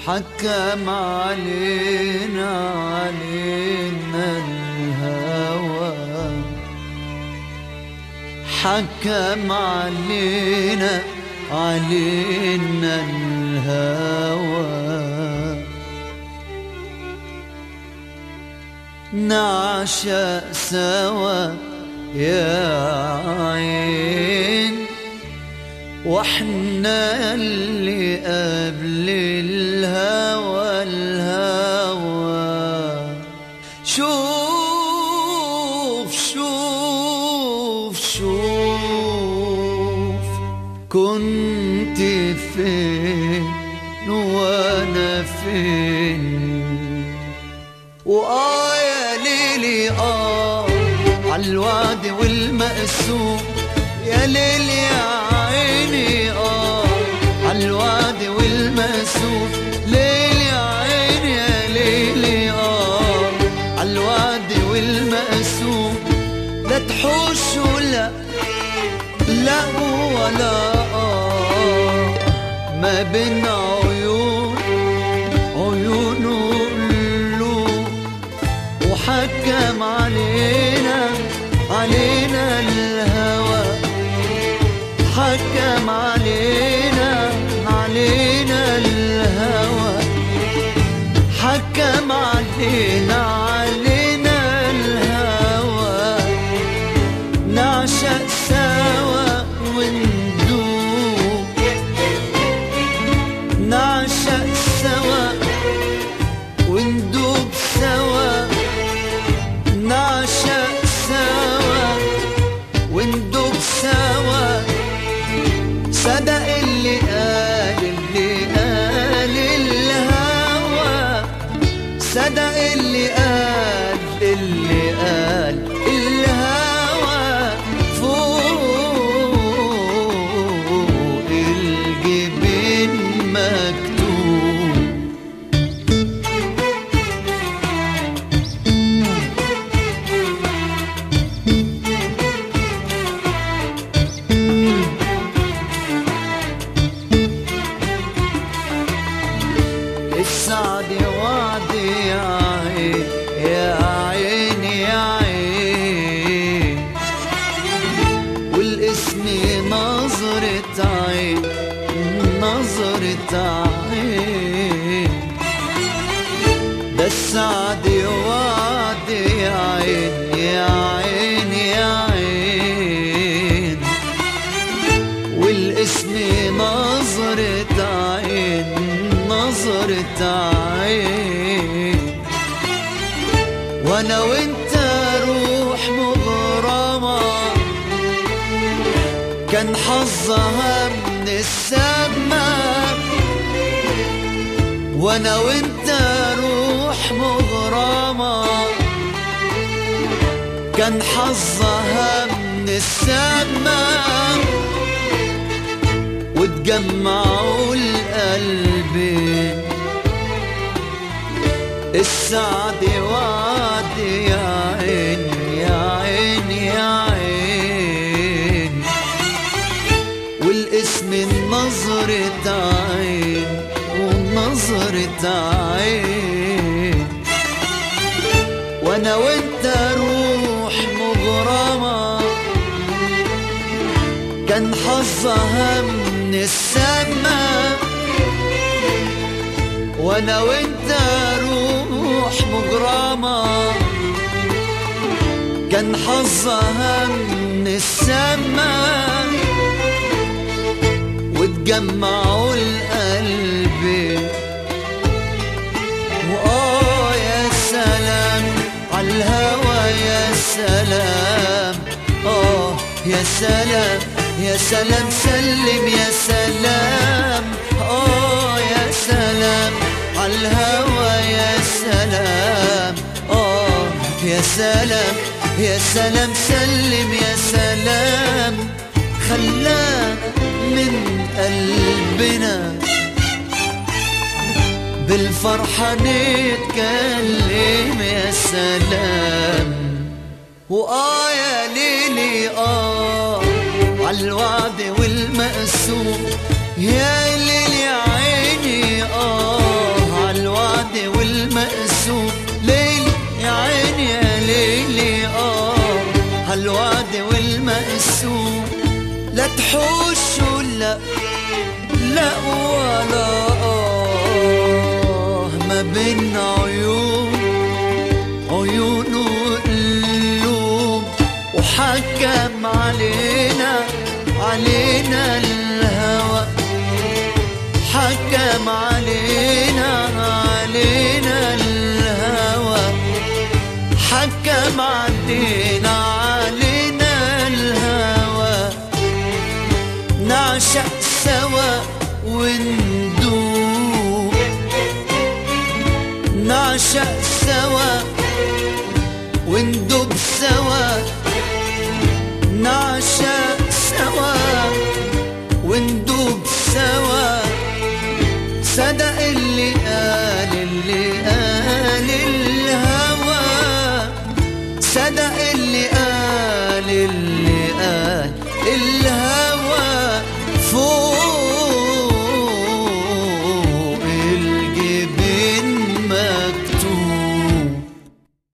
حكم علينا علينا الهوى حكم علينا علينا الهوى نعشق سوا يا عين واحنا اللي قبل الهوى الهوى شوف شوف شوف كنت فين وانا فين وآه يا ليلي آه عالوعد والمقسوم يا ليل يا عيني آه عالوعد والمقسوم ليل يا عيني يا ليلي آه عالوعد والمقسوم لا تحوش ولا لا ولا آه ما بين عيون عيون وقلوب وحكم علينا علينا الهوى حكم علينا علينا الهوى حكم علينا علينا الهوى نعشق سوا وندوب نعشق سوا وندوب سوا نعشق سوا وندوب سوا صدق اللي قال اللي قال الهوى صدق اللي قال اللي قال الهوى فوق الجبين مكتوب السعد وعدي يا عين يا عين يا عين والاسم نظرة عين نظرة عين ده السعد وعدي يا عين يا عين يا عين والاسم نظرة عين نظرة عين وانا وانت روح مغرمة كان حظها من السما وانا وانت روح مغرمة كان حظها من السما وتجمعوا القلبين السعد وعد يا عين يا عين يا عين والاسم نظرة عين ونظرة عين وانا وانت روح مغرمه كان حظها من السما وانا وانت روح مغرمة كان حظها من السما وتجمعوا القلب وآه يا سلام عالهوى يا سلام آه يا سلام يا سلام سلم يا سلام آه يا سلام عالهوى يا سلام آه يا سلام يا سلام سلم يا سلام خلانا من قلبنا بالفرحة نتكلم يا سلام وآه يا ليلي آه عالوعد والمقسوم يا ليل يا عيني آه تحوش لا لا ولا آه ما بين عيون عيون وقلوب وحكم علينا علينا الهوى حكم علينا علينا الهوى حكم علينا علينا الهوى نعشق سوا وندوب نعشق سوا وندوب سوا نعشق سوا وندوب سوا صدق اللي قال اللي قال الهوى صدق